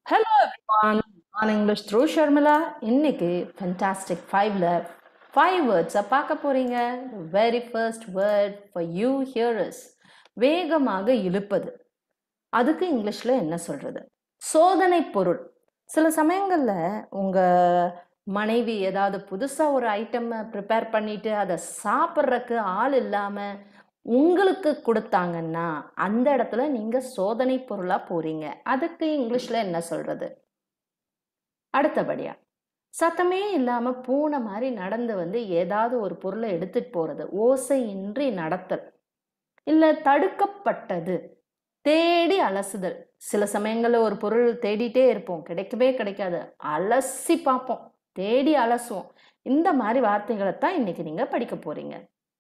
Hello everyone, நான் English through Sharmila இன்னைக்கு fantastic ஃபைவ்ல ஃபைவ் வேர்ட்ஸை பார்க்க போறீங்க very first word for you here's வேகமாக இழுப்பது அதுக்கு இங்கிலீஷில் என்ன சொல்றது சோதனை பொருள் சில சமயங்களில் உங்கள் மனைவி ஏதாவது புதுசாக ஒரு ஐட்டமை ப்ரிப்பேர் பண்ணிட்டு அதை சாப்பிட்றதுக்கு ஆள் இல்லாமல் உங்களுக்கு கொடுத்தாங்கன்னா அந்த இடத்துல நீங்கள் சோதனை பொருளாக போறீங்க அதுக்கு இங்கிலீஷில் என்ன சொல்றது அடுத்தபடியா சத்தமே இல்லாம பூனை மாதிரி நடந்து வந்து ஏதாவது ஒரு பொருளை எடுத்துட்டு போறது ஓசையின்றி நடத்தல் இல்ல தடுக்கப்பட்டது தேடி அலசுதல் சில சமயங்கள்ல ஒரு பொருள் தேடிட்டே இருப்போம் கிடைக்கவே கிடைக்காது அலசி பார்ப்போம் தேடி அலசுவோம் இந்த மாதிரி வார்த்தைகளை தான் இன்னைக்கு நீங்க படிக்க போறீங்க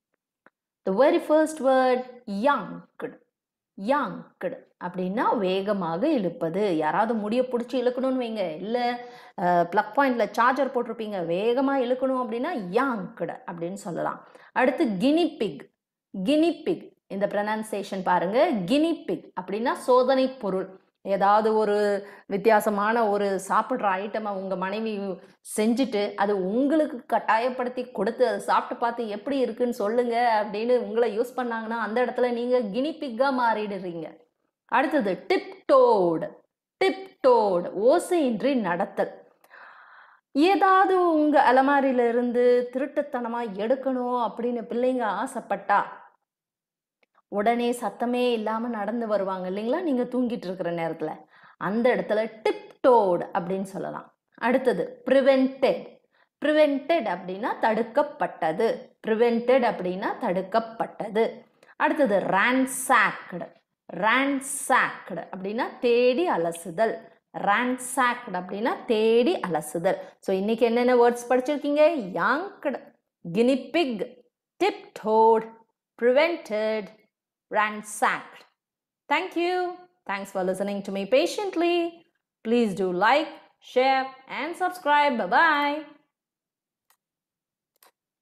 the very first word yanked yanked அப்படின்னா வேகமாக இழுப்பது யாராவது முடிய பிடிச்சி இழுக்கணும்னு வைங்க இல்லை ப்ளக் பாயிண்டில் சார்ஜர் போட்டிருப்பீங்க வேகமாக இழுக்கணும் அப்படின்னா யாங்க்டு அப்படின்னு சொல்லலாம் அடுத்து கினிபிக் கினிபிக் இந்த ப்ரனன்சியேஷன் பாருங்க கினிபிக் அப்படின்னா சோதனை பொருள் ஏதாவது ஒரு வித்தியாசமான ஒரு சாப்பிட்ற ஐட்டமை உங்கள் மனைவி செஞ்சுட்டு அது உங்களுக்கு கட்டாயப்படுத்தி கொடுத்து அதை சாப்பிட்டு பார்த்து எப்படி இருக்குன்னு சொல்லுங்க அப்படின்னு உங்களை யூஸ் பண்ணாங்கன்னா அந்த இடத்துல நீங்கள் கினிபிக்காக மாறிடுறீங்க அடுத்தது டிப்டோடு டிப்டோடு ஓசையின்றி நடத்தல் ஏதாவது உங்கள் அலமாரியில இருந்து திருட்டுத்தனமாக எடுக்கணும் அப்படின்னு பிள்ளைங்க ஆசைப்பட்டா உடனே சத்தமே இல்லாமல் நடந்து வருவாங்க இல்லைங்களா நீங்கள் தூங்கிட்டு இருக்கிற நேரத்தில் அந்த இடத்துல டிப்டோடு அப்படின்னு சொல்லலாம் அடுத்தது ப்ரிவென்டட் ப்ரிவென்டட் அப்படின்னா தடுக்கப்பட்டது ப்ரிவென்டட் அப்படின்னா தடுக்கப்பட்டது அடுத்தது ரான்சாக்டு ரான்சாக்டு அப்படின்னா தேடி அலசுதல் ரான்சாக்டு அப்படின்னா தேடி அலசுதல் ஸோ இன்னைக்கு என்னென்ன வேர்ட்ஸ் படிச்சிருக்கீங்க yanked guinea pig tiptoed prevented ransacked. Thank you. Thanks for listening to me patiently. Please do like, share, and subscribe. Bye bye.